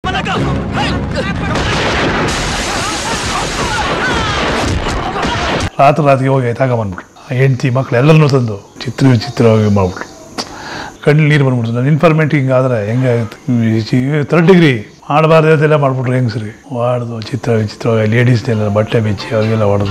ರಾತ್ರಿ ರಾತ್ರಿ ಹೋಗಿ ತಗೊಂಬಂದ್ಬಿಟ್ರು ಹೆಂಡತಿ ಮಕ್ಳು ಎಲ್ಲರನ್ನೂ ತಂದು ಚಿತ್ರ ವಿಚಿತ್ರವಾಗಿ ಮಾಡ್ಬಿಟ್ರು ಕಣ್ಣು ನೀರು ಬಂದ್ಬಿಡ್ತು ನನ್ನ ಇನ್ಫಾರ್ಮೆಂಟ್ ಹಿಂಗಾದ್ರೆ ಹೆಂಗಾಗುತ್ತೆ ಥರ್ಡ್ ಡಿಗ್ರಿ ಮಾಡಬಾರ್ದೆಲ್ಲ ಮಾಡ್ಬಿಟ್ರು ಹೆಂಗಸ್ರಿ ಹೊಡೆದು ಚಿತ್ರ ವಿಚಿತ್ರವಾಗಿ ಲೇಡೀಸ್ನೆಲ್ಲ ಬಟ್ಟೆ ಬಿಚ್ಚಿ ಅವ್ರಿಗೆಲ್ಲ ಹೊಡೆದು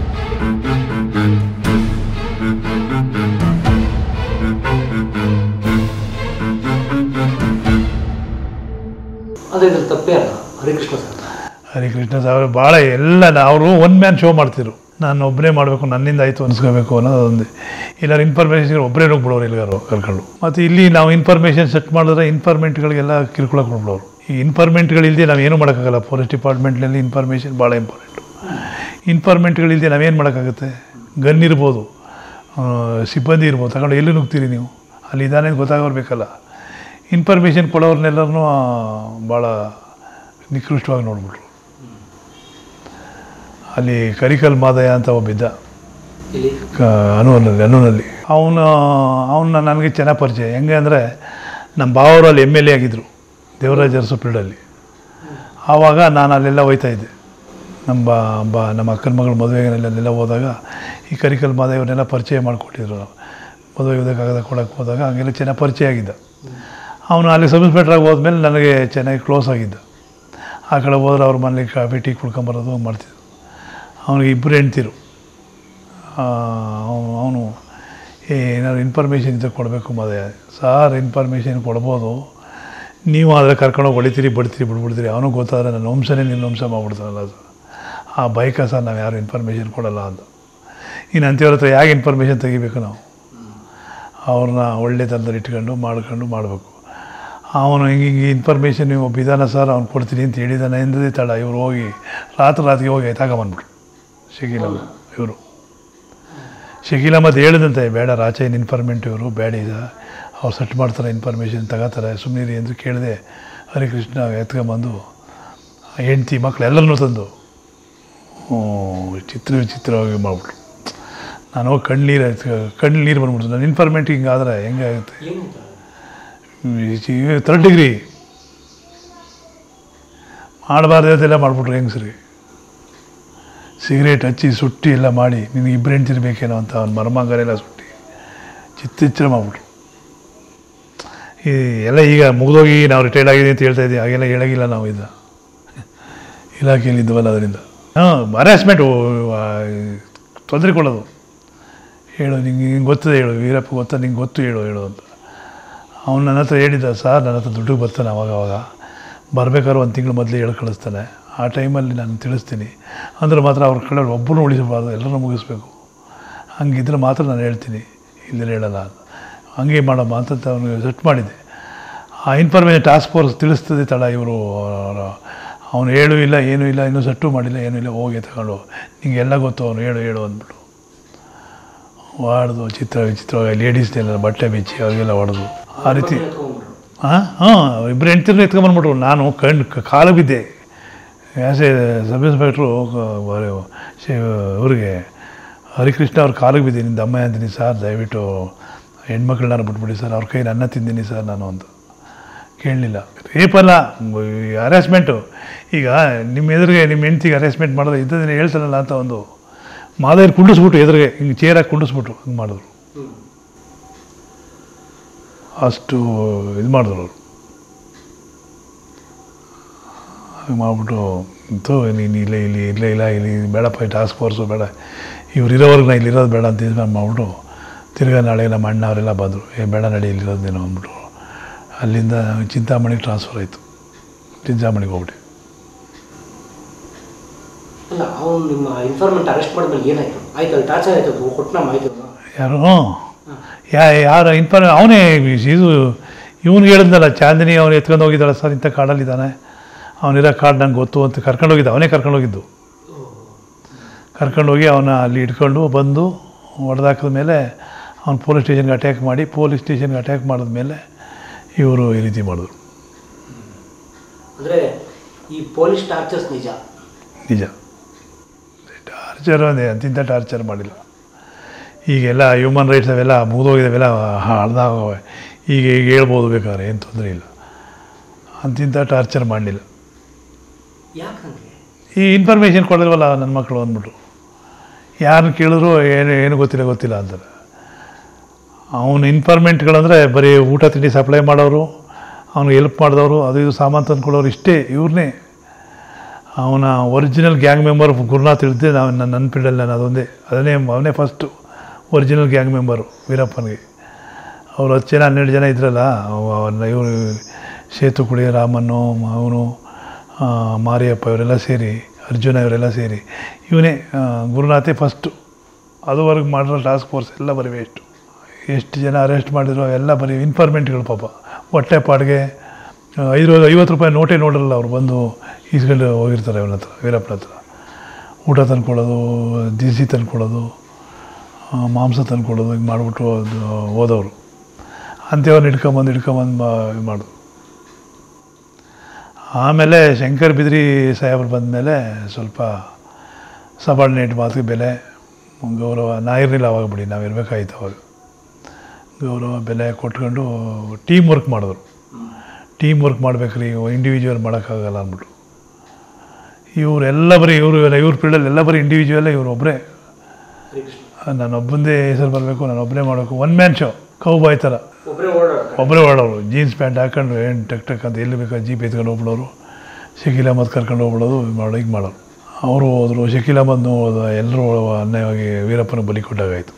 ಅದೇ ಇದ್ರ ತಪ್ಪೇ ಅಲ್ಲ ಹರಿಕೃಷ್ಣ ಸರ್ ಹರಿಕೃಷ್ಣ ಸಾಗರ ಭಾಳ ಎಲ್ಲ ಅವರು ಒನ್ ಮ್ಯಾನ್ ಶೋ ಮಾಡ್ತಿದ್ರು ನಾನು ಒಬ್ಬನೇ ಮಾಡಬೇಕು ನನ್ನಿಂದ ಆಯಿತು ಅನ್ಸ್ಕೋಬೇಕು ಅನ್ನೋದು ಒಂದು ಇಲ್ಲಾರು ಇನ್ಫಾರ್ಮೇಷನ್ ಒಬ್ಬರೇ ಹೋಗ್ಬಿಡೋರು ಎಲ್ಲಿಗಾರು ಕರ್ಕೊಂಡು ಮತ್ತು ಇಲ್ಲಿ ನಾವು ಇನ್ಫಾರ್ಮೇಷನ್ ಸೆಟ್ ಮಾಡಿದ್ರೆ ಇನ್ಫಾರ್ಮೆಂಟ್ಗಳಿಗೆಲ್ಲ ಕಿರ್ಕೊಳಕ್ ಕೊಡ್ಬಿಡೋರು ಈ ಇನ್ಫಾರ್ಮೆಂಟ್ಗಳಿಲ್ಲದೆ ನಾವು ಏನೂ ಮಾಡೋಕ್ಕಾಗಲ್ಲ ಪೊಲೀಸ್ ಡಿಪಾರ್ಟ್ಮೆಂಟ್ನಲ್ಲಿ ಇನ್ಫಾರ್ಮೇಷನ್ ಭಾಳ ಇಂಪಾರ್ಟೆಂಟು ಇನ್ಫಾರ್ಮೆಂಟ್ಗಳಿಲ್ಲದೆ ನಾವೇನು ಮಾಡೋಕ್ಕಾಗುತ್ತೆ ಗನ್ ಇರ್ಬೋದು ಆ, ಸಿಬ್ಬಂದಿ ಇರ್ಬೋದು ತಗೊಂಡು ಎಲ್ಲಿ ನುಗ್ತೀರಿ ನೀವು ಅಲ್ಲಿ ಇದಾನೆ ಅಂತ ಗೊತ್ತಾಗೋರ್ಬೇಕಲ್ಲ ಇನ್ಫಾರ್ಮೇಷನ್ ಕೊಡೋರ್ನೆಲ್ಲರನ್ನೂ ಭಾಳ ನಿಕೃಷ್ಟವಾಗಿ ನೋಡ್ಬಿಟ್ರು ಅಲ್ಲಿ ಕರಿಕಲ್ ಮಾದಯ್ಯ ಅಂತ ಒಬ್ಬಿದ್ದ ಇಲ್ಲಿ ಕ- ಅನುನಲ್ಲಿ ಅನುನಲ್ಲಿ ಅವನು ಅವನ್ನ ನನಗೆ ಚೆನ್ನಾಗಿ ಪರಿಚಯ ಹೆಂಗೆ ಅಂದರೆ ನಮ್ಮ ಬಾವರು ಅಲ್ಲಿ ಎಮ್ ಎಲ್ ಎ ಆಗಿದ್ದರು ದೇವರಾಜ ಅರಸು ಫೀಲ್ಡಲ್ಲಿ ಆವಾಗ ನಾನು ಅಲ್ಲೆಲ್ಲ ಹೋಯ್ತಾ ಇದ್ದೆ ನಮ್ಮ ಬಾ ಬಾ ನಮ್ಮ ಅಕ್ಕನ ಮಗಳ ಮದುವೆಗೆ ಅಲ್ಲೆಲ್ಲ ಹೋದಾಗ ಈ ಕರಿಕಲ್ ಮಾದಯ್ಯವ್ರನ್ನೆಲ್ಲ ಪರಿಚಯ ಮಾಡಿಕೊಟ್ಟಿದ್ರು ನಾವು ಮದುವೆ ಗಿದುವೆ ಕೊಡೋಕ್ಕೆ ಹೋದಾಗ ಹಂಗೆಲ್ಲ ಚೆನ್ನಾಗಿ ಪರಿಚಯ ಆಗಿದ್ದ ಅವನು ಅಲ್ಲಿ ಸಬ್ ಇನ್ಸ್ಪೆಕ್ಟ್ರಾಗಿ ಹೋದ್ಮೇಲೆ ನನಗೆ ಚೆನ್ನಾಗಿ ಕ್ಲೋಸ್ ಆಗಿದ್ದ ಆ ಕಡೆ ಹೋದ್ರೆ ಅವ್ರ ಮನೇಲಿ ಕಾಫಿ ಟೀ ಕುಡ್ಕೊಂಬರೋದು ಮಾಡ್ತಿದ್ರು ಅವನಿಗೆ ಇಬ್ಬರು ಹೆಣ್ತಿರು ಅವನು ಏನಾದ್ರು ಇನ್ಫಾರ್ಮೇಷನ್ ಇದ್ದರೆ ಕೊಡಬೇಕು ಮದೆ ಸಾರ್ ಇನ್ಫಾರ್ಮೇಷನ್ ಕೊಡ್ಬೋದು ನೀವು ಆದರೆ ಕರ್ಕೊಂಡೋಗಿ ಹೊಡಿತೀರಿ ಬಡ್ತೀರಿ ಬಿಡ್ಬಿಡ್ತೀರಿ ಅವನಿಗೆ ಗೊತ್ತಾದ್ರೆ ನನ್ನ ವಂಶನೇ ನಿನ್ನ ವಂಶ ಮಾಡ್ಬಿಡ್ತಾನಲ್ಲ ಅದು ಆ ಬೈಕ ಸರ್ ನಾವು ಯಾರು ಇನ್ಫಾರ್ಮೇಷನ್ ಕೊಡಲ್ಲ ಅಂತ ಇನ್ನು ಅಂಥವ್ರ ಹತ್ರ ಯಾಕೆ ಇನ್ಫಾರ್ಮೇಷನ್ ತೆಗಿಬೇಕು ನಾವು ಅವ್ರನ್ನ ಒಳ್ಳೆ ಥರದಲ್ಲಿ ಇಟ್ಕೊಂಡು ಮಾಡ್ಕೊಂಡು ಮಾಡಬೇಕು ಅವನು ಹಿಂಗೆ ಹಿಂಗೆ ಇನ್ಫಾರ್ಮೇಷನ್ ನೀವು ಒಬ್ಬಿದ್ದಾನ ಸರ್ ಅವ್ನು ಕೊಡ್ತೀನಿ ಅಂತ ಹೇಳಿದಾನೆ ಎಂದದೇ ತಡ ಇವ್ರು ಹೋಗಿ ರಾತ್ರಿ ರಾತ್ರಿ ಹೋಗಿ ತಗೊಂಬಂದ್ಬಿಟ್ರು ಶಕೀಲಮ್ಮ ಇವರು ಶಕೀಲಮ್ಮ ಅದು ಹೇಳಿದಂತೆ ಬೇಡ ರಾಚೇನ್ ಇನ್ಫಾರ್ಮೆಂಟ್ ಇವರು ಬೇಡ ಈಗ ಅವ್ರು ಸೆಟ್ ಮಾಡ್ತಾರೆ ಇನ್ಫಾರ್ಮೇಷನ್ ತಗೋತಾರೆ ಸುಮ್ಮನಿರಿ ಎಂದು ಕೇಳಿದೆ ಹರಿಕೃಷ್ಣ ಎತ್ಕೊಂಬಂದು ಹೆಂಡ್ತಿ ಮಕ್ಳು ಎಲ್ಲರನ್ನೂ ತಂದು ಹ್ಮ್, ಚಿತ್ರ ವಿಚಿತ್ರವಾಗಿ ಮಾಡ್ಬಿಟ್ರು ನಾನು ಹೋಗಿ ಕಣ್ಣೀರು ಕಣ್ಣು ನೀರು ಬಂದ್ಬಿಡ್ತು ನನ್ನ ಇನ್ಫಾರ್ಮೆಂಟ್ ಹಿಂಗಾದ್ರೆ ಹೆಂಗಾಗುತ್ತೆ ಏನು ಥರ್ಡ್ ಡಿಗ್ರಿ ಮಾಡಬಾರ್ದೆಲ್ಲ ಮಾಡಿಬಿಟ್ರು ಹೆಂಗಸ್ರಿ ಸಿಗರೇಟ್ ಹಚ್ಚಿ ಸುಟ್ಟಿ ಎಲ್ಲ ಮಾಡಿ ನಿನಗೆ ಇಬ್ಬರು ಹೆಂಡ್ತಿರ್ಬೇಕೇನೋ ಅಂತ ಅವ್ನ ಮರ್ಮಾಂಗರೆಲ್ಲ ಸುಟ್ಟಿ ಚಿತ್ತಿಚ್ರ ಮಾಡಿಬಿಟ್ರು ಈ ಎಲ್ಲ ಈಗ ಮುಗಿದೋಗಿ ನಾವು ರಿಟೈರ್ಡ್ ಆಗಿದೆ ಅಂತ ಹೇಳ್ತಾ ಇದ್ದೀವಿ ಹಾಗೆಲ್ಲ ಹೇಳೋಗಿಲ್ಲ ನಾವು ಇದು ಇಲಾಖೆಯಲ್ಲಿ ಇದ್ದವಲ್ಲ ಅದರಿಂದ ಹಾಂ ಹರಾಸ್ಮೆಂಟು ತೊಂದರೆ ಕೊಡೋದು ಹೇಳು ನಿಂಗೆ ಹಿಂಗೆ ಗೊತ್ತದೆ ಹೇಳು ವೀರಪ್ಪ ಗೊತ್ತಾ ನಿಂಗೆ ಗೊತ್ತು ಹೇಳು ಹೇಳು ಅಂತ ಅವ್ನು ನನ್ನ ಹತ್ರ ಹೇಳಿದ್ದ ಸರ್ ನನ್ನ ಹತ್ರ ದುಡ್ಡು ಬರ್ತಾನೆ ಅವಾಗ ಅವಾಗ ಬರ್ಬೇಕಾದ್ರೆ ಒಂದು ತಿಂಗಳು ಮೊದಲೇ ಹೇಳಿ ಕಳಿಸ್ತಾನೆ ಆ ಟೈಮಲ್ಲಿ ನಾನು ತಿಳಿಸ್ತೀನಿ ಅಂದ್ರೆ ಮಾತ್ರ ಅವ್ರ ಕಡೆ ಒಬ್ಬರು ಉಳಿಸಬಾರ್ದು ಎಲ್ಲರನ್ನೂ ಮುಗಿಸ್ಬೇಕು ಹಂಗಿದ್ರೆ ಮಾತ್ರ ನಾನು ಹೇಳ್ತೀನಿ ಇಲ್ಲದೆ ಹೇಳಲ್ಲ ಅಂತ ಹಂಗೆ ಮಾಡಮ್ಮ ಅಂತ ಅವನು ಸೆಟ್ ಮಾಡಿದ್ದೆ ಆ ಇನ್ಫಾರ್ಮೇಷನ್ ಟಾಸ್ಕ್ ಫೋರ್ಸ್ ತಿಳಿಸ್ತದೆ ತಡ ಇವರು ಅವನು ಹೇಳು ಇಲ್ಲ ಏನೂ ಇಲ್ಲ ಇನ್ನೂ ಸೆಟ್ಟು ಮಾಡಿಲ್ಲ ಏನೂ ಇಲ್ಲ ಹೋಗಿ ತಗೊಂಡು ನಿಂಗೆ ಎಲ್ಲ ಗೊತ್ತು ಅವನು ಹೇಳು ಹೇಳು ಅಂದ್ಬಿಟ್ಟು ಹೊಡೆದು ಚಿತ್ರ ವಿಚಿತ್ರವಾಗಿ ಲೇಡೀಸ್ನೆಲ್ಲ ಬಟ್ಟೆ ಬಿಚ್ಚಿ ಅವ್ರಿಗೆಲ್ಲ ಹೊಡೆದು ಆ ರೀತಿ ಎತ್ಕೊಂಡ್ಬಿಟ್ರು ಹಾಂ ಹಾಂ ಇಬ್ಬರು ಹೆಂಡ್ತಿರ್ನ ಎತ್ಕೊಂಬಂದ್ಬಿಟ್ರು ನಾನು ಕಣ್ಣು ಕಾಲು ಬಿದ್ದೆ ಆ್ಯಸ್ ಎ ಸಬ್ ಇನ್ಸ್ಪೆಕ್ಟ್ರು ಇವ್ರಿಗೆ ಹರಿಕೃಷ್ಣ ಅವ್ರ ಕಾಲಿಗೆ ಬಿದ್ದೆ ನಿಂದ ಅಮ್ಮ ಅಂತೀನಿ ಸರ್ ದಯವಿಟ್ಟು ಹೆಣ್ಮಕ್ಳನ್ನ ಬಿಟ್ಬಿಡಿ ಸರ್ ಅವ್ರ ಕೈ ನನ್ನ ತಿಂದೀನಿ ಸರ್ ನಾನು ಅಂತ ಕೇಳಲಿಲ್ಲ ರೇಪಲ್ಲ ಹರಾಸ್ಮೆಂಟು ಈಗ ನಿಮ್ಮ ಎದುರಿಗೆ ನಿಮ್ಮ ಹೆಂಡ್ತಿಗೆ ಹರಾಸ್ಮೆಂಟ್ ಮಾಡಿದ್ರೆ ಇದ್ದದನ್ನ ಹೇಳ್ತಾನಲ್ಲ ಅಂತ ಒಂದು ಮಾದರಿ ಕುಂಡಿಸ್ಬಿಟ್ಟು ಎದುರಿಗೆ ಹಿಂಗೆ ಚೇರಾಗಿ ಕುಂಡಿಸ್ಬಿಟ್ಟು ಹಂಗೆ ಮಾಡಿದ್ರು ಹ್ಞೂ ಅಷ್ಟು ಇದು ಮಾಡಿದ್ರು ಅವರು ಹಾಗೆ ಮಾಡಿಬಿಟ್ಟು ಇಂತು ನೀನು ಇಲ್ಲೇ ಇಲ್ಲಿ ಇಲ್ಲೇ ಇಲ್ಲ ಇಲ್ಲಿ ಬೇಡಪ್ಪ ಈ ಟಾಸ್ಕ್ ಫೋರ್ಸು ಬೇಡ ಇವ್ರು ಇರೋವರೆಗೆ ನಾನು ಇಲ್ಲಿರೋದು ಬೇಡ ಅಂತ ಇದು ಮಾಡಿಬಿಟ್ಟು ತಿರ್ಗಾ ನಾಳೆ ನಮ್ಮ ಅಣ್ಣ ಅವರೆಲ್ಲ ಬಂದರು ಏ ಬೇಡ ನಡಿ ಇಲ್ಲಿರೋದೇನೋ ಅಂದ್ಬಿಟ್ಟು ಅಲ್ಲಿಂದ ಚಿಂತಾಮಣಿಗೆ ಟ್ರಾನ್ಸ್ಫರ್ ಆಯಿತು ಚಿಂತಾಮಣಿಗೆ ಹೋಗ್ಬಿಟ್ಟು ಅಲ್ಲ ಅವ್ನು ನಿಮ್ಮ ಇನ್ಫಾರ್ಮೆಂಟ್ ಅರೆಸ್ಟ್ ಮಾಡಿದ್ಮೇಲೆ ಏನಾಯ್ತು ಆಯ್ತು ಅಲ್ಲಿ ಟಾರ್ಚರ್ ಆಯ್ತು ಕೊಟ್ಟನ ಮಾಹಿತಿ ಯಾರು ಯಾ ಯಾರು ಇನ್ಫಾರ್ ಅವನೇ ಇದು ಇವನಿಗೆ ಹೇಳಿದ್ನಲ್ಲ ಚಾಂದಿನಿ ಅವನು ಎತ್ಕೊಂಡು ಹೋಗಿದ್ದಾಳೆ ಸರ್ ಇಂಥ ಕಾಡಲ್ಲಿದ್ದಾನೆ ಅವನಿರೋ ಕಾಡು ನಂಗೆ ಗೊತ್ತು ಅಂತ ಕರ್ಕೊಂಡು ಹೋಗಿದ್ದ ಅವನೇ ಕರ್ಕೊಂಡು ಹೋಗಿದ್ದು ಕರ್ಕೊಂಡೋಗಿ ಅವನ ಅಲ್ಲಿ ಇಟ್ಕೊಂಡು ಬಂದು ಹೊಡೆದಾಕಿದ ಮೇಲೆ ಅವ್ನು ಪೊಲೀಸ್ ಸ್ಟೇಷನ್ಗೆ ಅಟ್ಯಾಕ್ ಮಾಡಿ ಪೊಲೀಸ್ ಸ್ಟೇಷನ್ಗೆ ಅಟ್ಯಾಕ್ ಮಾಡಿದ್ಮೇಲೆ ಇವರು ಈ ರೀತಿ ಮಾಡಿದ್ರು ಅಂದರೆ ಈ ಪೊಲೀಸ್ ಟಾರ್ಚರ್ಸ್ ನಿಜ ನಿಜ ಟಾರ್ಚರ್ ಅಂದೆ ಅಂತಿಂತ ಟಾರ್ಚರ್ ಮಾಡಿಲ್ಲ ಈಗೆಲ್ಲ ಹ್ಯೂಮನ್ ರೈಟ್ಸ್ ಅವೆಲ್ಲ ಮುಗಿದೋಗಿದಾವೆಲ್ಲ ಹಳ್ದಾಗವೆ ಈಗ ಈಗ ಹೇಳ್ಬೋದು ಬೇಕಾದ್ರೆ ಏನು ತೊಂದರೆ ಇಲ್ಲ ಅಂತಿಂತ ಟಾರ್ಚರ್ ಮಾಡಲಿಲ್ಲ ಯಾಕಂಗೆ ಈ ಇನ್ಫಾರ್ಮೇಷನ್ ಕೊಡಲ್ವಲ್ಲ ನನ್ನ ಮಕ್ಕಳು ಅಂದ್ಬಿಟ್ಟು ಯಾರನ್ನ ಕೇಳಿದ್ರು ಏನು ಏನು ಗೊತ್ತಿಲ್ಲ ಗೊತ್ತಿಲ್ಲ ಅಂತಾರೆ ಅವನು ಇನ್ಫಾರ್ಮೆಂಟ್ಗಳಂದರೆ ಬರೀ ಊಟ ತಿಂಡಿ ಸಪ್ಲೈ ಮಾಡೋರು ಅವ್ನಿಗೆ ಹೆಲ್ಪ್ ಮಾಡಿದವರು ಅದು ಇದು ಸಾಮಾನು ತಂದು ಕೊಡೋರು ಇಷ್ಟೇ ಇವ್ರನ್ನೇ ಅವನ ಒರಿಜಿನಲ್ ಗ್ಯಾಂಗ್ ಮೆಂಬರ್ ಗುರುನಾಥ್ ತಿಳಿದೆ ನಾವು ನನ್ನ ನನ್ನ ಫೀಲ್ಡಲ್ಲಿ ನಾನು ಅದೊಂದೇ ಅದನ್ನೇ ಅವನೇ ಫಸ್ಟು ಒರಿಜಿನಲ್ ಗ್ಯಾಂಗ್ ಮೆಂಬರು ವೀರಪ್ಪನಿಗೆ ಅವ್ರು ಹತ್ತು ಜನ ಹನ್ನೆರಡು ಜನ ಇದ್ರಲ್ಲ ಅವನ್ನ ಇವರು ಸೇತುಕುಳಿ ರಾಮನ್ನು ಅವನು ಆ, ಮಾರಿಯಪ್ಪ ಇವರೆಲ್ಲ ಸೇರಿ ಅರ್ಜುನ ಇವರೆಲ್ಲ ಸೇರಿ ಇವನೇ ಆ, ಗುರುನಾಥೇ ಫಸ್ಟು ಅದುವರೆಗೆ ಮಾಡಿರೋ ಟಾಸ್ಕ್ ಫೋರ್ಸ್ ಎಲ್ಲ ಬರೀ ವೇಸ್ಟು ಎಷ್ಟು ಜನ ಅರೆಸ್ಟ್ ಮಾಡಿರೋ ಎಲ್ಲ ಬರೀ ಇನ್ಫಾರ್ಮೆಂಟ್ಗಳು ಪಾಪ ಹೊಟ್ಟೆ ಪಾಡಿಗೆ ಐದು ಐವತ್ತು ರೂಪಾಯಿ ನೋಟೇ ನೋಡಲ್ಲ ಅವ್ರು ಬಂದು ಈಸ್ಕೊಂಡು ಹೋಗಿರ್ತಾರೆ ಅವನ ಹತ್ರ ವೀರಪ್ಪನ ಹತ್ರ ಊಟ ತಂದ್ಕೊಡೋದು ದಿಸಿ ತಂದ್ಕೊಡೋದು ಆ, ಮಾಂಸ ತಂದ್ಕೊಡೋದು ಹಿಂಗೆ ಮಾಡಿಬಿಟ್ಟು ಅದು ಹೋದವರು ಅಂಥವ್ರನ್ನ ಹಿಡ್ಕೊಂಬಂದು ಹಿಡ್ಕೊಂಬಂದು ಮಾ ಇದು ಮಾಡೋದು ಆಮೇಲೆ ಶಂಕರ್ ಬಿದ್ರಿ ಸಾಹೇಬ್ರು ಬಂದಮೇಲೆ ಸ್ವಲ್ಪ ಸಬಾರ್ಡಿನೇಟ್ ಮಾತಿಗೆ ಬೆಲೆ ಗೌರವ ನಾ ಇರಲಿಲ್ಲ ಅವಾಗ ಬಿಡಿ ನಾವು ಇರಬೇಕಾಯ್ತು ಅವಾಗ ಗೌರವ ಬೆಲೆ ಕೊಟ್ಕೊಂಡು ಟೀಮ್ ವರ್ಕ್ ಮಾಡಿದ್ರು ಟೀಮ್ ವರ್ಕ್ ಮಾಡ್ಬೇಕ್ರಿ ಇಂಡಿವಿಜುವಲ್ ಮಾಡೋಕ್ಕಾಗಲ್ಲ ಅಂದ್ಬಿಟ್ಟು ಇವರೆಲ್ಲ ಬರೀ ಇವರು ಇವ್ರ ಫೀಲ್ಡಲ್ಲಿ ಎಲ್ಲ ಬರೀ ಇಂಡಿವಿಜುವಲ್ಲೇ ಇವ್ರು ಒಬ್ಬರೇ ಹರಿಕೃಷ್ಣ ನಾನೊಬ್ಬಂದೇ ಹೆಸರು ಬರಬೇಕು ನಾನೊಬ್ಬನೇ ಮಾಡಬೇಕು ಒನ್ ಮ್ಯಾನ್ ಶೋ ಕೌಬಾಯ್ ಥರ ಒಬ್ಬರೇ ಓಡಾಡ ಒಬ್ಬರೇ ಓಡೋರು ಜೀನ್ಸ್ ಪ್ಯಾಂಟ್ ಹಾಕೊಂಡು ಏನು ಟಕ್ ಟಕ್ ಅಂತ ಎಲ್ಲಿ ಬೇಕಾದ ಜೀಪ್ ಎತ್ಕೊಂಡು ಹೋಗ್ಬಿಡೋರು ಶಕೀಲ್ ಅಹಮದ್ ಕರ್ಕೊಂಡು ಹೋಗ್ಬಿಡೋದು ಇದು ಮಾಡೋ ಈಗ ಮಾಡೋರು ಅವರು ಹೋದರು ಶಕೀಲ್ ಅಹಮದ್ನು ಹೋದ ಎಲ್ಲರೂ ಅನ್ಯಾಯವಾಗಿ ವೀರಪ್ಪನ ಬಲಿ ಕೊಟ್ಟಾಗಾಯಿತು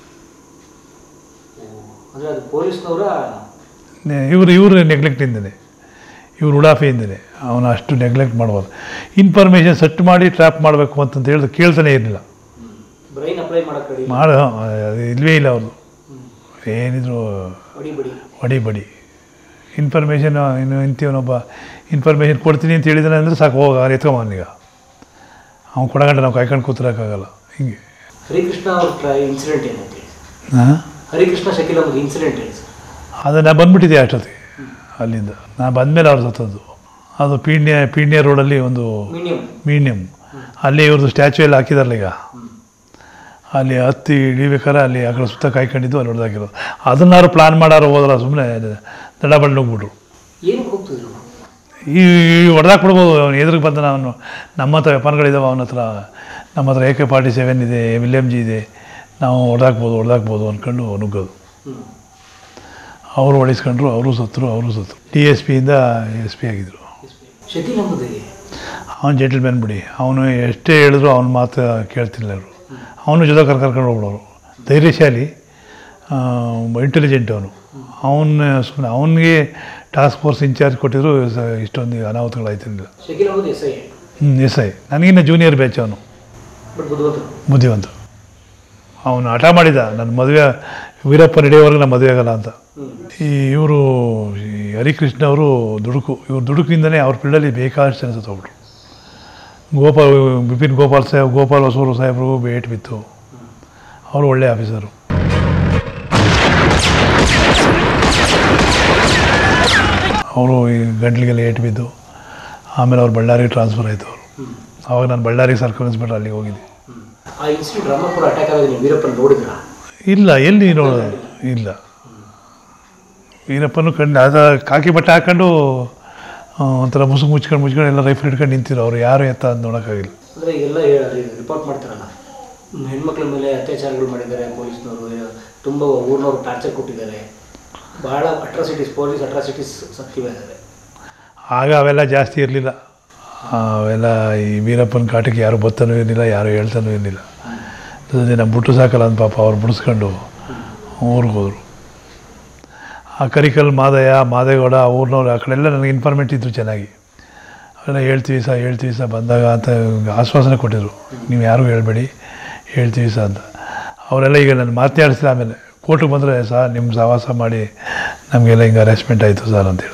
ಅಂದರೆ ಅದು ಪೊಲೀಸ್ನವರ ಇವರು ಇವರು ನೆಗ್ಲೆಕ್ಟಿಂದನೇ ಇವ್ರು ಉಡಾಫೆಯಿಂದನೇ ಅವನ ಅಷ್ಟು ನೆಗ್ಲೆಕ್ಟ್ ಮಾಡ್ಬೋದು ಇನ್ಫಾರ್ಮೇಷನ್ ಸೆಟ್ ಮಾಡಿ ಟ್ರ್ಯಾಪ್ ಮಾಡಬೇಕು ಅಂತಂತ ಹೇಳಿದ್ರೆ ಕೇಳ್ತಾನೆ ಇರಲಿಲ್ಲ ಬ್ರೈನ್ ಅಪ್ಲೈ ಮಾಡಕ್ಕೆ ಕಡಿ ಮಾಡ ಅದು ಇಲ್ವೇ ಇಲ್ಲ ಅವ್ರದ್ದು ಏನಿದ್ರು ಹೊಡಿ ಬಡಿ ಹೊಡಿ ಬಡಿ ಇನ್ಫಾರ್ಮೇಷನ್ ಇನ್ನು ಇಂತೀವನೊಬ್ಬ ಇನ್ಫಾರ್ಮೇಷನ್ ಕೊಡ್ತೀನಿ ಅಂತ ಹೇಳಿದಾನೆ ಅಂದರೆ ಸಾಕು ಹೋಗ ಅವ್ನು ಎತ್ಕೊಂಬನೀಗ ಅವ್ನು ಕೊಡಗಂಟ ನಾವು ಕಾಯ್ಕೊಂಡು ಕೂತಿರೋಕ್ಕಾಗಲ್ಲ ಹಿಂಗೆ ಹರಿಕೃಷ್ಣ ಅವ್ರ ಇನ್ಸಿಡೆಂಟ್ ಏನೈತಿ ಹಾಂ ಹರಿಕೃಷ್ಣ ಶಕೀಲ್ ಅವ್ರ ಇನ್ಸಿಡೆಂಟ್ ಹೇಳಿ ಸರ್ ಅದು ನಾ ಬಂದ್ಬಿಟ್ಟಿದ್ದೆ ಅಷ್ಟೊತ್ತಿಗೆ ಅಲ್ಲಿಂದ ನಾ ಬಂದಮೇಲೆ ಅವ್ರು ಸತ್ತದ್ದು ಅದು ಪೀಣ್ಯ ಪೀಣ್ಯ ರೋಡಲ್ಲಿ ಒಂದು ಮೀಡಿಯಂ ಮೀನಿಯಮ್ ಅಲ್ಲಿ ಇವ್ರದ್ದು ಸ್ಟ್ಯಾಚು ಎಲ್ಲ ಹಾಕಿದಾರಲ್ಲ ಈಗ ಅಲ್ಲಿ ಹತ್ತಿ ಇಳಿಬೇಕಾದ್ರೆ ಅಲ್ಲಿ ಆ ಕಡೆ ಸುತ್ತ ಕಾಯ್ಕೊಂಡಿದ್ದು ಅಲ್ಲಿ ಹೊಡೆದಾಕಿರೋದು ಅದನ್ನಾರು ಪ್ಲಾನ್ ಮಾಡಾರು ಹೋದ್ರ ಸುಮ್ಮನೆ ದಡಬಳ್ಳಿ ನುಗ್ಬಿಟ್ರು ಏನಕ್ಕೆ ಹೋಗ್ತಿದ್ರು ಈ ಹೊಡೆದಾಕ್ ಬಿಡ್ಬೋದು ಅವ್ನು ಎದುರಿಗೆ ಬಂದ ಅವನು ನಮ್ಮ ಹತ್ರ ವೆಪನ್ಗಳಿದ್ದಾವೆ ಅವನ ಹತ್ರ ನಮ್ಮ ಹತ್ರ ಎ ಕೆ ಫಾರ್ಟಿ ಸೆವೆನ್ ಇದೆ ವಿಲಿಯಮ್ ಜಿ ಇದೆ ನಾವು ಹೊಡೆದಾಕ್ಬೋದು ಹೊಡೆದಾಕ್ಬೋದು ಅಂದ್ಕೊಂಡು ನುಗ್ಗೋದು ಹ್ಞೂ ಅವರು ಹೊಡಿಸ್ಕೊಂಡ್ರು ಅವರು ಸತ್ತರು ಅವರು ಸತ್ತರು ಡಿ ಎಸ್ ಪಿಯಿಂದ ಎಸ್ ಪಿ ಆಗಿದ್ರು ಶಕೀಲ್ ಅಹಮದ್ಗೆ ಅವನು ಜೆಂಟಲ್ಮ್ಯಾನ್ ಬಿಡಿ ಅವನು ಎಷ್ಟೇ ಹೇಳಿದ್ರು ಅವನ ಮಾತು ಕೇಳ್ತಿಲ್ಲ ಅವರು ಅವನು ಜೊತೆ ಕರ್ ಕರ್ಕೊಂಡು ಹೋಗ್ಬಿಡೋರು ಧೈರ್ಯಶಾಲಿ ಇಂಟೆಲಿಜೆಂಟ್ ಅವನು ಅವನ್ನ ಸುಮ್ಮನೆ ಅವನಿಗೆ ಟಾಸ್ಕ್ ಫೋರ್ಸ್ ಇನ್ಚಾರ್ಜ್ ಕೊಟ್ಟಿದ್ರು ಸ- ಇಷ್ಟೊಂದು ಅನಾಹುತಗಳಾಯ್ತಿರಲಿಲ್ಲ ಶಕೀಲ್ ಅಹಮದ್ ಎಸ್ ಐ ಹ್ಞೂ ಎಸ್ ಐ ನನಗಿನ್ನ ಜೂನಿಯರ್ ಬ್ಯಾಚ್ ಅವನು ಬಟ್ ಬುದ್ಧಿವಂತರು ಬುದ್ಧಿವಂತ ಅವನು ಹಠ ಮಾಡಿದ ನನ್ನ ಮದುವೆ ವೀರಪ್ಪ ನಡೆಯೋವರೆಗೆ ನಾನು ಮದುವೆ ಆಗಲ್ಲ ಅಂತ ಹ್ಞೂ ಈ ಇವರು ಈ ಹರಿಕೃಷ್ಣ ಅವರು ದುಡುಕು ಇವ್ರು ದುಡುಕಿಂದನೇ ಅವ್ರ ಫೀಲ್ಡಲ್ಲಿ ಬೇಕಾದಷ್ಟು ಜನ ಸತ್ತೋಗ್ಬಿಟ್ರು ಗೋಪಾಲ್ ಬಿಪಿನ್ ಗೋಪಾಲ್ ಸಾಹೇಬ್ ಗೋಪಾಲ್ ಹೊಸೂರು ಸಾಹೇಬ್ರಿಗೂ ಭೇಟಿ ಬಿತ್ತು ಅವರು ಒಳ್ಳೆ ಆಫೀಸರು ಅವರು ಈ ಗಂಟ್ಲಿಗೆಲ್ಲ ಏಟು ಬಿದ್ದು ಆಮೇಲೆ ಅವ್ರು ಬಳ್ಳಾರಿಗೆ ಟ್ರಾನ್ಸ್ಫರ್ ಆಯಿತು ಅವರು ಹ್ಞೂ ಅವಾಗ ನಾನು ಬಳ್ಳಾರಿಗೆ ಸರ್ಕಲ್ ಇನ್ಸ್ಪೆಕ್ಟರ್ ಅಲ್ಲಿಗೆ ಹೋಗಿದ್ದೆ ಹ್ಞೂ ಆ ಇನ್ಸಿಡೆಂಟ್ ರಾಮಪುರ ಅಟ್ಯಾಕ್ ಆದಾಗ ನೀವು ವೀರಪ್ಪನ ನೋಡಿದ್ರಾ ಇಲ್ಲ ಎಲ್ಲಿ ನೋಡೋದು ಇಲ್ಲ ವೀರಪ್ಪನು ಕಂಡು ಅದ ಕಾಕಿ ಬಟ್ಟೆ ಹಾಕೊಂಡು ಆ, ಒಂಥರ ಮುಸುಕು ಮುಚ್ಕೊಂಡು ಮುಚ್ಕೊಂಡು ಎಲ್ಲ ರೈಫಲ್ ಹಿಡ್ಕೊಂಡು ನಿಂತಿರೋ ಅವ್ರು ಯಾರು ಎತ್ತ ಅಂತ ನೋಡೋಕ್ಕಾಗಿಲ್ಲ ಅಂದರೆ ಎಲ್ಲ ರಿಪೋರ್ಟ್ ಮಾಡ್ತಾರಲ್ಲ ಹ್ಮ್, ಹೆಣ್ಮಕ್ಳ ಮೇಲೆ ಅತ್ಯಾಚಾರಗಳು ಮಾಡಿದ್ದಾರೆ ಪೊಲೀಸ್ನವರು ತುಂಬ ಊರಿನವ್ರು ಟಾರ್ಚರ್ ಕೊಟ್ಟಿದ್ದಾರೆ ಬಹಳ ಅಟ್ರಾಸಿಟೀಸ್ ಪೊಲೀಸ್ ಅಟ್ರಾಸಿಟೀಸ್ ಸಕ್ತಿವೆ ಅದಾವೆ ಆಗ ಅವೆಲ್ಲ ಜಾಸ್ತಿ ಇರಲಿಲ್ಲ ಅವೆಲ್ಲ ಈ ವೀರಪ್ಪನ ಕಾಟಕ್ಕೆ ಯಾರು ಬತ್ತನೂ ಇರಲಿಲ್ಲ ಯಾರು ಹೇಳ್ತಾನೂ ಇರಲಿಲ್ಲ ನಮ್ಮ ಬುಟ್ಟು ಸಾಕಲ್ಲ ಅಂತ ಪಾಪ ಅವ್ರು ಬಿಡಿಸ್ಕೊಂಡು ಊರಿಗೆ ಹೋದರು ಆ ಕರಿಕಲ್ ಮಾದಯ್ಯ ಮಾದೇಗೌಡ ಆ ಊರಿನವ್ರು ಆ ಕಡೆ ಎಲ್ಲ ನನಗೆ ಇನ್ಫಾರ್ಮೇಟ್ ಇದ್ರು ಚೆನ್ನಾಗಿ ಅವೆಲ್ಲ ಹೇಳ್ತೀವಿ ಸಹ ಹೇಳ್ತೀವಿ ಸಹ ಬಂದಾಗ ಅಂತ ಆಶ್ವಾಸನೆ ಕೊಟ್ಟಿದ್ರು ನೀವು ಯಾರಿಗೂ ಹೇಳ್ಬೇಡಿ ಹೇಳ್ತೀವಿ ಸಹ ಅಂತ ಅವರೆಲ್ಲ ಈಗ ನಾನು ಮಾತನಾಡಿಸಿಲ್ಲ ಆಮೇಲೆ ಕೋರ್ಟಿಗೆ ಬಂದರೆ ಸಹ ನಿಮ್ಮ ಸಹವಾಸ ಮಾಡಿ ನಮಗೆಲ್ಲ ಹಿಂಗೆ ಅರೆಸ್ಟ್ಮೆಂಟ್ ಆಯಿತು ಸರ್ ಅಂತೇಳಿ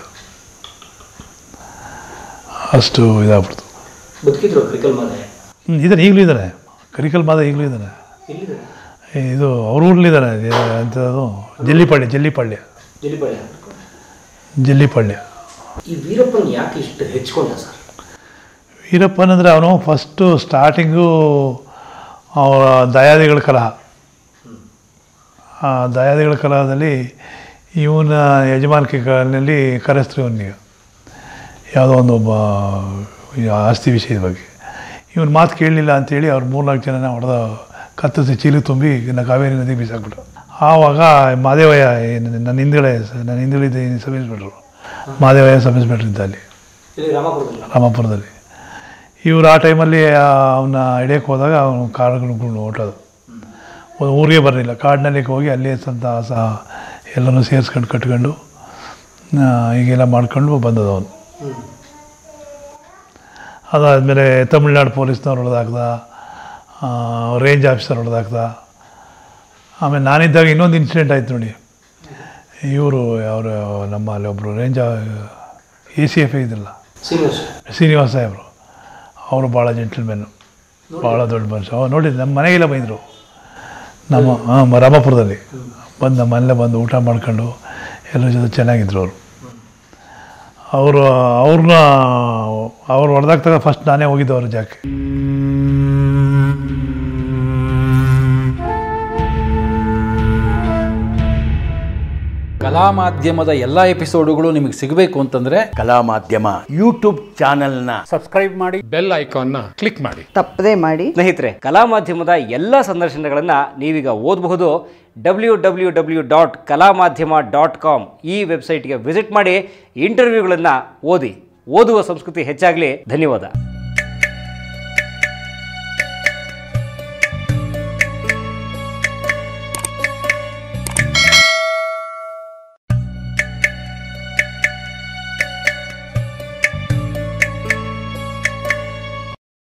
ಅಷ್ಟು ಇದಾಗ್ಬಿಡ್ತು ಬದುಕಿದ್ರು ಕ್ರಿಕಲ್ ಮಾದೆ ಹ್ಞೂ ಇದ್ದಾನೆ ಈಗಲೂ ಇದ್ದಾನೆ ಕರಿಕಲ್ ಮಾದ ಈಗಲೂ ಇದ್ದಾನೆ ಎಲ್ಲಿದ್ದಾರೆ ಇದು ಅವ್ರ ಊರ್ಲಿದ್ದಾನೆ ಅಂಥದ್ದು ಜಲ್ಲಿಪಾಳ್ಯ ಜಲ್ಲಿಪಾಳ್ಯ ಜಲಿಪಾಳ್ಯ ಜಲ್ಲಿಪಾಳ್ಯ ಈ ವೀರಪ್ಪನ್ ಯಾಕೆ ಇಷ್ಟು ಹೆಚ್ಕೊಂಡ ಸರ್ ವೀರಪ್ಪನಂದರೆ ಅವನು ಫಸ್ಟು ಸ್ಟಾರ್ಟಿಂಗು ಅವರ ದಯಾದಿಗಳ ಕಲಹ ಆ ದಯಾದಿಗಳ ಕಲಹದಲ್ಲಿ ಇವನ ಯಜಮಾನಿಕೆಗಳಲ್ಲಿ ಕರೆಸ್ತ್ರು ಇವನಿಗೆ ಯಾವುದೋ ಒಂದು ಒಬ್ಬ ಈ ಆಸ್ತಿ ವಿಷಯದ ಬಗ್ಗೆ ಇವನು ಮಾತು ಕೇಳಲಿಲ್ಲ ಅಂತೇಳಿ ಅವ್ರು ಮೂರ್ನಾಲ್ಕು ಜನನ ಹೊಡೆದ ಕತ್ತರಿಸಿ ಚೀಲು ತುಂಬಿ ಇನ್ನು ಕಾವೇರಿ ನದಿಗೆ ಬೀಸಾಕ್ಬಿಟ್ರು ಆವಾಗ ಮಾದೇವಯ್ಯ ಏನು ನನ್ನ ಹಿಂದ್ಗಡೆ ನನ್ನ ಹಿಂದ್ಗಡೆ sub inspector Madevaiah sub inspector ಇದ್ದ ಅಲ್ಲಿ ಇಲ್ಲಿ ರಾಮಪುರದಲ್ಲಿ ರಾಮಾಪುರದಲ್ಲಿ ಇವರು ಆ ಟೈಮಲ್ಲಿ ಅವನ್ನ ಹಿಡಿಯೋಕ್ಕೆ ಹೋದಾಗ ಅವನು ಕಾರುಗಳು ಹೊಟ್ಟೋದು ಒಂದು ಊರಿಗೆ ಬರಲಿಲ್ಲ ಕಾಡಿನಲ್ಲಿ ಹೋಗಿ ಅಲ್ಲೇ ಸ್ವಂತ ಸಹ ಎಲ್ಲನೂ ಸೇರಿಸ್ಕೊಂಡು ಕಟ್ಕೊಂಡು ಆ, ಹೀಗೆಲ್ಲ ಮಾಡ್ಕೊಂಡು ಬಂದದ್ದು ಅವನು ಹ್ಞೂ ಅದಾದಮೇಲೆ ತಮಿಳ್ನಾಡು ಪೊಲೀಸ್ನವ್ರು ಹೊಡೆದಾಕ್ದ ರೇಂಜ್ ಆಫೀಸರ್ ಹೊಡೆದಾಕ್ದ ಆಮೇಲೆ ನಾನಿದ್ದಾಗ ಇನ್ನೊಂದು ಇನ್ಸಿಡೆಂಟ್ ಆಯ್ತು ನೋಡಿ ಇವರು ಅವರು ನಮ್ಮ ಅಲ್ಲಿ ಒಬ್ಬರು ರೇಂಜ್ ಎ ಸಿ ಎಫ್ ಇದ್ರಲ್ಲ ಶ್ರೀನಿವಾಸ್ ಶ್ರೀನಿವಾಸ ಸಾಹೇಬರು ಅವರು ಭಾಳ ಜೆಂಟಲ್ಮೆನ್ನು ಭಾಳ ದೊಡ್ಡ ಮನುಷ್ಯ ಅವ್ರು ನೋಡಿ ನಮ್ಮ ಮನೆಗೆಲ್ಲ ಬಂದರು ನಮ್ಮ ಹಾಂ ರಾಮಪುರದಲ್ಲಿ ಬಂದು ನಮ್ಮ ಮನೇಲೆ ಬಂದು ಊಟ ಮಾಡ್ಕೊಂಡು ಎಲ್ಲರ ಜೊತೆ ಚೆನ್ನಾಗಿದ್ರು ಅವರು ಅವರು ಅವ್ರನ್ನ ಅವ್ರು ಹೊಡೆದಾಗ್ತಾಗ ಫಸ್ಟ್ ನಾನೇ ಹೋಗಿದ್ದು ಅವ್ರ ಜಾಗಕ್ಕೆ ಕಲಾ ಮಾಧ್ಯಮದ ಎಲ್ಲ ಎಪಿಸೋಡುಗಳು ನಿಮಗೆ ಸಿಗಬೇಕು ಅಂತಂದ್ರೆ ಕಲಾ ಮಾಧ್ಯಮ ಯೂಟ್ಯೂಬ್ ಚಾನೆಲ್ನ ಬೆಲ್ ಐಕಾನ್ನ ಕ್ಲಿಕ್ ಮಾಡಿ ತಪ್ಪದೇ ಮಾಡಿ ಸ್ನೇಹಿತರೆ ಕಲಾ ಮಾಧ್ಯಮದ ಎಲ್ಲ ಸಂದರ್ಶನಗಳನ್ನು ನೀವೀಗ ಓದಬಹುದು ಡಬ್ಲ್ಯೂ ಡಬ್ಲ್ಯೂ ಡಬ್ಲ್ಯೂ ಡಾಟ್ ಕಲಾ ಮಾಧ್ಯಮ ಡಾಟ್ ಕಾಮ್ ಈ ವೆಬ್ಸೈಟ್ಗೆ ವಿಸಿಟ್ ಮಾಡಿ ಇಂಟರ್ವ್ಯೂಗಳನ್ನು ಓದಿ ಓದುವ ಸಂಸ್ಕೃತಿ ಹೆಚ್ಚಾಗಲಿ ಧನ್ಯವಾದ